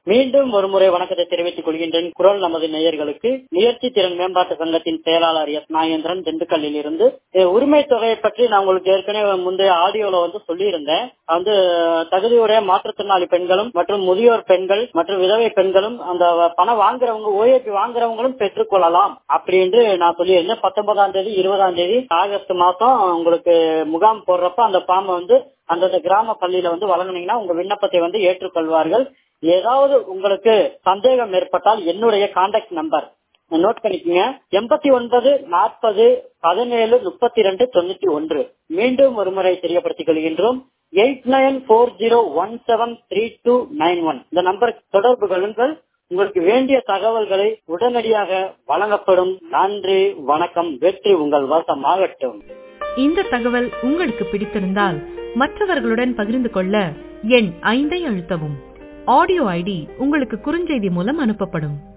மீண்டும் ஒரு முறை வணக்கத்தை தெரிவித்துக் கொள்கின்றேன் குரல் நமது நேயர்களுக்கு முயற்சி திறன் மேம்பாட்டு சங்கத்தின் செயலாளர் எஸ் நாகேந்திரன் திண்டுக்கல்லில் இருந்து அஹ் உரிமை தொகையை பற்றி நான் உங்களுக்கு ஏற்கனவே முந்தைய ஆடியோல வந்து சொல்லியிருந்தேன் வந்து தகுதியுடைய மாற்றுத்திறனாளி பெண்களும் மற்றும் முதியோர் பெண்கள் மற்றும் விதவை பெண்களும் அந்த பணம் வாங்குறவங்க ஓஏபி வாங்குறவங்களும் பெற்றுக்கொள்ளலாம் அப்படின்னு நான் சொல்லியிருந்தேன் பத்தொன்பதாம் தேதி இருபதாம் தேதி ஆகஸ்ட் மாசம் உங்களுக்கு முகாம் போடுறப்ப அந்த ஃபார்ம் வந்து அந்தந்த கிராம பள்ளியில வந்து வழங்குனீங்கன்னா உங்க விண்ணப்பத்தை வந்து ஏற்றுக்கொள்வார்கள் ஏதாவது உங்களுக்கு சந்தேகம் ஏற்பட்டால் என்னுடைய கான்டாக்ட் நம்பர் நோட் பண்ணிக்கோங்க எண்பத்தி ஒன்பது நாற்பது பதினேழு முப்பத்தி ரெண்டு தொண்ணூத்தி ஒன்று மீண்டும் ஒரு முறை தெரியப்படுத்திக் கொள்கின்றோம் eight nine four zero one seven three two nine one இந்த நம்பருக்கு தொடர்பு கொள்ளுங்கள் உங்களுக்கு வேண்டிய தகவல்களை உடனடியாக வழங்கப்படும் நன்றி வணக்கம் வெற்றி உங்கள் வசமாகட்டும் இந்த தகவல் உங்களுக்கு பிடித்திருந்தால் மற்றவர்களுடன் பகிர்ந்து கொள்ள எண் ஐந்தை அழுத்தவும் ஆடியோ ஐடி உங்களுக்கு குறுஞ்செய்தி மூலம் அனுப்பப்படும்